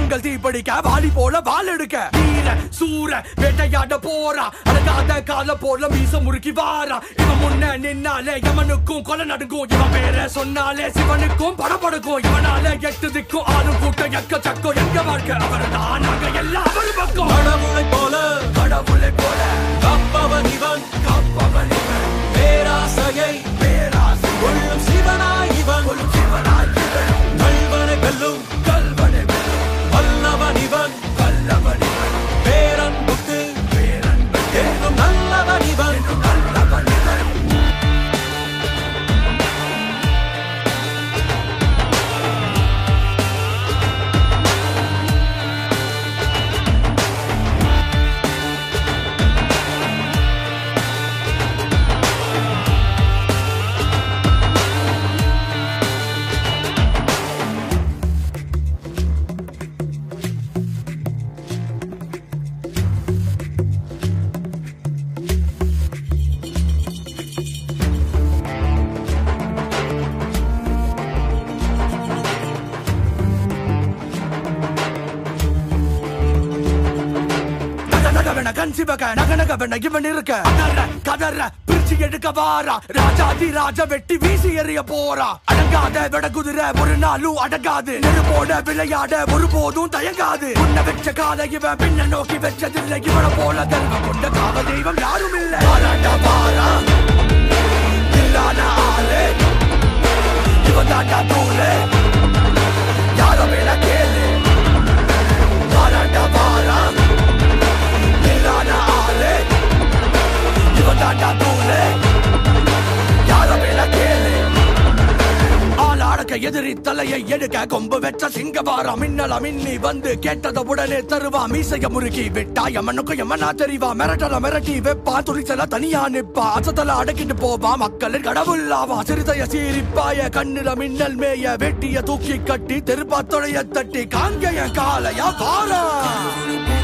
தெய்வங்கள் தீப்படிக்க வாலி போல வால் எடுக்க வீர சூர வேட்டையாட போறா அடங்காத கால போல மீச முறுக்கி வாரா இவன் முன்ன நின்னாலே யமனுக்கும் கொலை நடுங்கும் இவன் பேர சொன்னாலே சிவனுக்கும் படபடுக்கும் இவனால எட்டு திக்கும் ஆளும் கூட்டம் எக்க சக்கம் எங்க வாழ்க்கை அவர் தான் நாங்க எல்லாம் அவர் பக்கம் கடவுளை போல கடவுளை போல கப்பவன் இவன் காப்பவன் இவன் பேராசையை பேராசை கொள்ளும் சிவனாய் இவன் கொள்ளும் சிவனாய் இவன் கல்வனை வெல்லும் கல்வனை வெல்லும் வல்லவன் இவன் வல்லவன் இவன் பேரன்புக்கு பேரன்பு என்றும் நல்லவன் இவன் நல்லவன் இவன் நக நகவென கண் சிவக நக நகவென இவன் இருக்க கதற கதற பிரிச்சு எடுக்க வாரா ராஜாதி ராஜ வெட்டி வீசி எறிய போறா அடங்காத விட குதிரை ஒரு நாளும் அடங்காது நெருப்போட விளையாட ஒருபோதும் தயங்காது உன்னை வெச்ச கால இவன் பின்ன நோக்கி வெச்சதில்லை இவனை போல தெய்வம் கொண்ட காவ தெய்வம் யாரும் இல்லை பாராட்டா பாரா இல்லாத ஆளு இவன் தாண்டா தூளு யாரும் மேல கேளு பாராட்டா பாரா இல்லாத ஆளு இவன் தாண்டா தூளு யார மேல கேளு ஆள் அடக்க எதிரி தலையை எடுக்க கொம்பு வெற்ற சிங்கவாரா மின்னல மின்னி வந்து கேட்டத உடனே தருவா மீசைய முறுக்கி விட்டா எமனுக்கு எமனா தெரிவா மிரட்டல மிரட்டி வெப்பா துணிச்சல தனியா நிப்பா அசத்தல அடக்கிட்டு போவா மக்களின் கடவுளாவா சிறுதைய சீரிப்பாய கண்ணில மின்னல் மேய வெட்டிய தூக்கி கட்டி தெருப்பா தொடைய தட்டி காங்கய காலையா வாரா